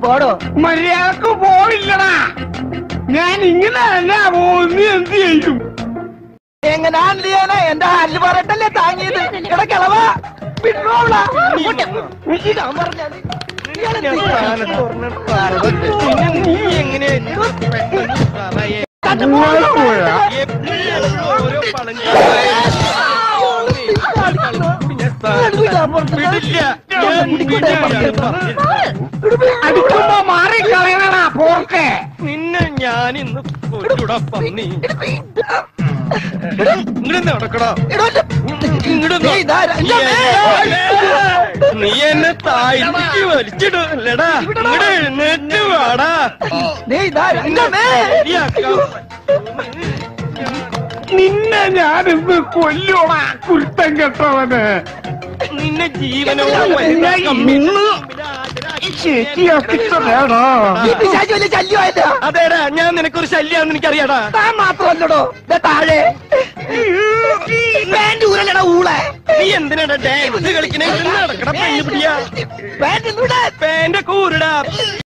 പോടോ മര്യാദക്ക് പോയില്ലടാ ഞാൻ ഇങ്ങനെ അല്ല പോകുന്ന എന്ത് ചെയ്യും എങ്ങനെ ഹാൻഡിൽ ചെയ്യാനാ എന്റെ ഹാൻഡിൽ പറയട്ടല്ലേ താങ്ങിയത് എടാ കിളവാ വിട്ടോളാ ഞാൻ പറഞ്ഞത് ഇയാളെന്ത് പിന്നെ നീ എങ്ങനെ പെട്ടെന്ന് പറയേ നിങ്ങൾ പോയാ ഓരോ പളഞ്ഞ വിടില്ല ഞാൻ വിടില്ല അടിക്കുമ്പോ മാറി കളയണടാ പോർക്കെ നിന്നെ ഞാൻ ഇന്ന് കൊല്ലൂടാ പന്നി ഇങ്ങോട്ട് നടക്കടാ ഇങ്ങോട്ട് ഏയ് ഇതാരാ? ഇല്ല, നീ എന്നെ താഴ്ത്തിക്ക് വലിച്ചിടല്ലടാ ഇങ്ങോട്ട് എഴുന്നേറ്റ് വാടാ ദേ ഇതാരാ? ഇല്ല, ദേ. ശരിയാക്കാം നിന്നെ ഞാനിന്ന് കൊല്ലോടാ കുരുത്തം കെട്ടവന് നിന്നെ ജീവനോട് വലുതാക്കാം. ശരിയാക്കിട്ട് വേണോ ഈ പിശാചി വലിയ ശല്യമായില്ല അതേടാ ഞാൻ നിനക്കൊരു ശല്യാന്ന് എനിക്കറിയാടാ താൻ മാത്രമല്ലടോ ദേ താഴെ പാന്റ് ഊരല്ലടാ ഊളെ നീ എന്തിനാടാ ഡാൻസ് കളിക്കണേ നടക്കട പെണ്ണുപിടിയാ പാന്റ് ഇവിടെ പേന്റെ കൂരടാ